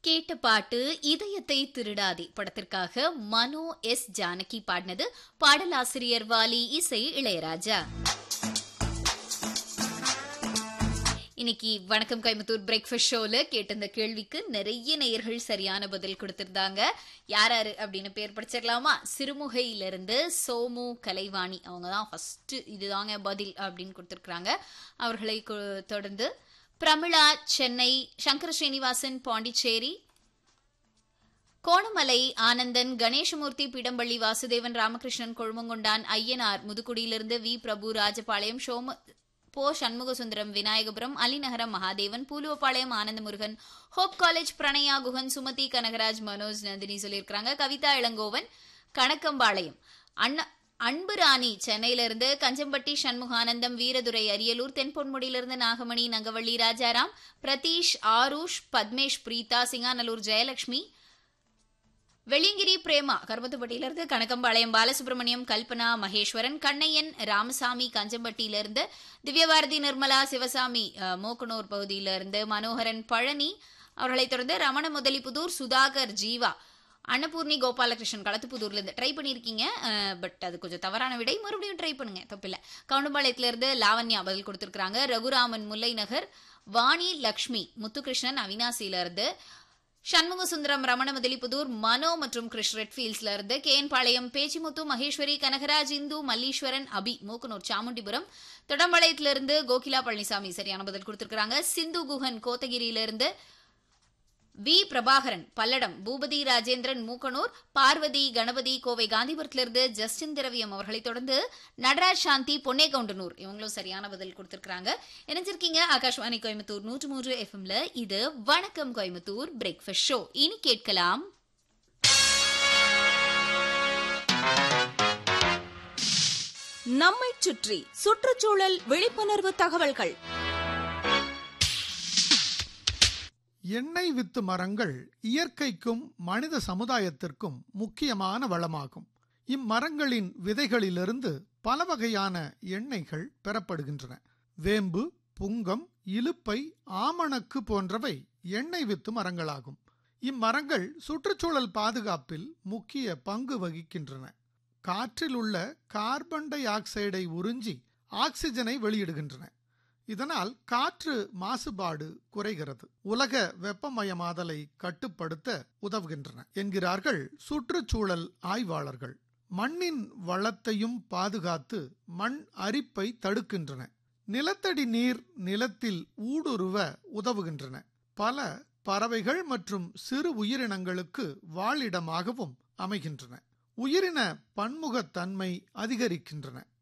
கேட்ட பாட்டு இதயத்தை திருடாதே படத்திற்காக மனோ எஸ் ஜானகி பாடினது பாடலாசிரியர் வாலி இசை இளையராஜா இன்னைக்கு வணக்கம் கோயம்புத்தூர் பிரேக்ஃபாஸ்ட் ஷோல கேட்ட இந்த கேள்விக்கு நிறைய நேயர்கள் சரியான பதில் கொடுத்திருந்தாங்க யார் யாரு அப்படின்னு பேர் படிச்சிடலாமா சிறுமுகையிலிருந்து சோமு கலைவாணி அவங்க தான் ஃபர்ஸ்ட் இதுதாங்க பதில் அப்படின்னு கொடுத்திருக்காங்க அவர்களை கொ- தொடர்ந்து பிரமிளா சென்னை சங்கர ஸ்ரீனிவாசன் பாண்டிச்சேரி கோணமலை ஆனந்தன் கணேசமூர்த்தி பிடம்பள்ளி வாசுதேவன் ராமகிருஷ்ணன் கொழுமங்கொண்டான் ஐயனார் முதுகுடியிலிருந்து வி பிரபு ராஜபாளையம் சோம போ சண்முகசுந்தரம் விநாயகபுரம் அலிநகரம் மகாதேவன் பூலுவப்பாளையம் ஆனந்தமுருகன் ஹோப் காலேஜ் பிரணயா குகன் சுமதி கனகராஜ் மனோஜ் நந்தினி சொல்லியிருக்கிறாங்க கவிதா இளங்கோவன் கணக்கம்பாளையம் அண்ணா அன்பு ராணி சென்னையிலிருந்து கஞ்சம்பட்டி சண்முகானந்தம் வீரதுரை அரியலூர் தென்பொன்முடியிலிருந்து நாகமணி நங்கவள்ளி ராஜாராம் பிரதீஷ் ஆருஷ் பத்மேஷ் பிரீதா சிங்காநல்லூர் ஜெயலட்சுமி வெளியங்கிரி பிரேமா கருமத்துப்பட்டியிலிருந்து கனகம்பாளையம் பாலசுப்ரமணியம் கல்பனா மகேஸ்வரன் கண்ணையன் ராமசாமி கஞ்சம்பட்டியிலிருந்து திவ்யபாரதி நிர்மலா சிவசாமி அஹ், மோக்கனூர் பகுதியிலிருந்து மனோகரன் பழனி அவர்களைத் தொடர்ந்து ரமண முதலிபுதூர் சுதாகர் ஜீவா அன்னபூர்ணி கோபாலகிருஷ்ணன் களத்துப்புதூர்ல இருந்து ட்ரை பண்ணியிருக்கீங்க பட் அது கொஞ்சம் தவறான விடை மறுபடியும் ட்ரை பண்ணுங்க தப்பில்ல கவுண்டம்பாளையத்துல இருந்து லாவண்யா பதில் கொடுத்திருக்காங்க ரகுராமன் முல்லை நகர் வாணி லக்ஷ்மி முத்துகிருஷ்ணன் அவினாசியில இருந்து சண்முக சுந்தரம் ரமண முதலிபுதூர் மனோ மற்றும் கிருஷ் ரெட்ஃபீல்ட்ஸ்ல இருந்து கேஎன் பாளையம் பேச்சிமுத்து மகேஸ்வரி கனகராஜ் இந்து மல்லீஸ்வரன் அபி மூக்கனூர் சாமுண்டிபுரம் தொடம்பாளையத்திலிருந்து கோகிலா பழனிசாமி சரியான பதில் கொடுத்திருக்காங்க சிந்து குஹன் கோத்தகிரியிலிருந்து வி பிரபாகரன் பல்லடம் பூபதி ராஜேந்திரன் மூக்கனூர் பார்வதி கணபதி கோவை காந்திபுரத்திலிருந்து ஜஸ்டின் திரவியம் அவர்களை தொடர்ந்து நடராஜ் சாந்தி பொன்னேகவுண்டனூர் இவங்களும் சரியான பதில் கொடுத்திருக்காங்க இணைஞ்சிருக்கீங்க ஆகாஷ்வாணி கோயம்புத்தூர் நூற்று மூன்று எஃப்எம்ல இது வணக்கம் கோயம்புத்தூர் பிரேக்ஃபாஸ்ட் ஷோ இனி கேட்கலாம் நம்மைச் சுற்றி சுற்றுச்சூழல் விழிப்புணர்வு தகவல்கள் எண்ணெய் வித்து மரங்கள் இயற்கைக்கும் மனித சமுதாயத்திற்கும் முக்கியமான வளமாகும் இம்மரங்களின் விதைகளிலிருந்து பல வகையான எண்ணெய்கள் பெறப்படுகின்றன வேம்பு புங்கம் இலுப்பை ஆமணக்கு போன்றவை எண்ணெய் வித்து மரங்களாகும் இம்மரங்கள் சுற்றுச்சூழல் பாதுகாப்பில் முக்கிய பங்கு வகிக்கின்றன காற்றில் உள்ள கார்பன் டை ஆக்சைடை உறிஞ்சி ஆக்சிஜனை வெளியிடுகின்றன இதனால் காற்று மாசுபாடு குறைகிறது உலக வெப்பமயமாதலை கட்டுப்படுத்த உதவுகின்றன என்கிறார்கள் சுற்றுச்சூழல் ஆய்வாளர்கள் மண்ணின் வளத்தையும் பாதுகாத்து மண் அரிப்பை தடுக்கின்றன நிலத்தடி நீர் நிலத்தில் ஊடுருவ உதவுகின்றன பல பறவைகள் மற்றும் சிறு உயிரினங்களுக்கு வாழிடமாகவும் அமைகின்றன உயிரின பன்முகத்தன்மை அதிகரிக்கின்றன